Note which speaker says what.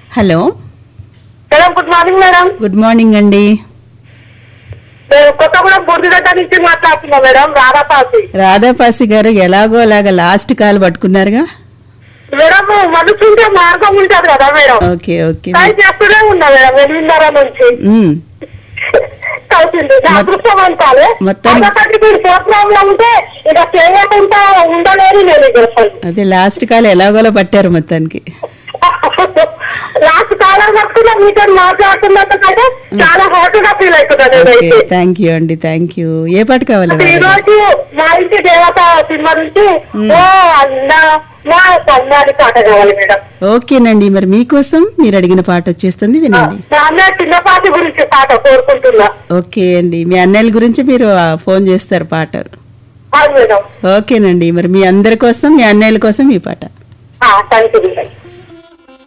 Speaker 1: Hello
Speaker 2: madam good morning madam
Speaker 1: good morning అండి
Speaker 2: నేను కొత్తగూడెం బుర్దిగడ్డ నుంచి మాట్లాడుతున్నా మేడం రాధాపాసి
Speaker 1: రాధాపాసి గారు ఎలాగో అలాగా లాస్ట్ కాల్ పట్టుకున్నారుగా
Speaker 2: మేడం మనసు ఉంటే మార్గం ఉంటది కదా మేడం
Speaker 1: ఓకే ఓకే
Speaker 2: ట్రై చేస్తూనే ఉన్నా మేడం ఎనిమిదిన్నర నుంచి
Speaker 1: మ్మ్.
Speaker 2: కలిసింది నా
Speaker 1: మొత్తం-
Speaker 2: అదృష్టం అనుకోవాలి
Speaker 1: మొత్తం-
Speaker 2: అదొకటి మీరు ప్రోగ్రామ్ లో ఉంటే ఇక చేయకుండా ఉండలేని నేను ఇక అసలు
Speaker 1: అదే లాస్ట్ కాల్ ఎలాగోలా పట్టారు మొత్తానికి
Speaker 2: లాస్ట్ కాలం వరకు మీతో మాట్లాడుతున్నంత కంటే చాలా హాట్ గా ఫీల్ అవుతున్నాను
Speaker 1: ఓకే
Speaker 2: నేనైతే
Speaker 1: థ్యాంక్ యూ అండి థ్యాంక్ యూ ఏ పాట కావాలి
Speaker 2: ఈ
Speaker 1: మేడం?
Speaker 2: రోజు మా ఇంటి దేవత సినిమా నుంచి ఓ అన్న మా కన్నాడి పాట కావాలి మేడం
Speaker 1: ఓకేనండి మరి మీకోసం మీరు అడిగిన పాట వచ్చేస్తుంది వినండి
Speaker 2: మా అన్నయ్య చిన్నపాటి గురించి పాట కోరుకుంటున్నా
Speaker 1: ఓకే అండి మీ అన్నయ్యల గురించి మీరు ఆ, ఫోన్ చేస్తారు పాట
Speaker 2: అవును మేడం
Speaker 1: ఓకేనండి మరి మీ అందరి కోసం మీ అన్నయ్యల కోసం ఈ పాట
Speaker 2: థ్యాంక్ యూ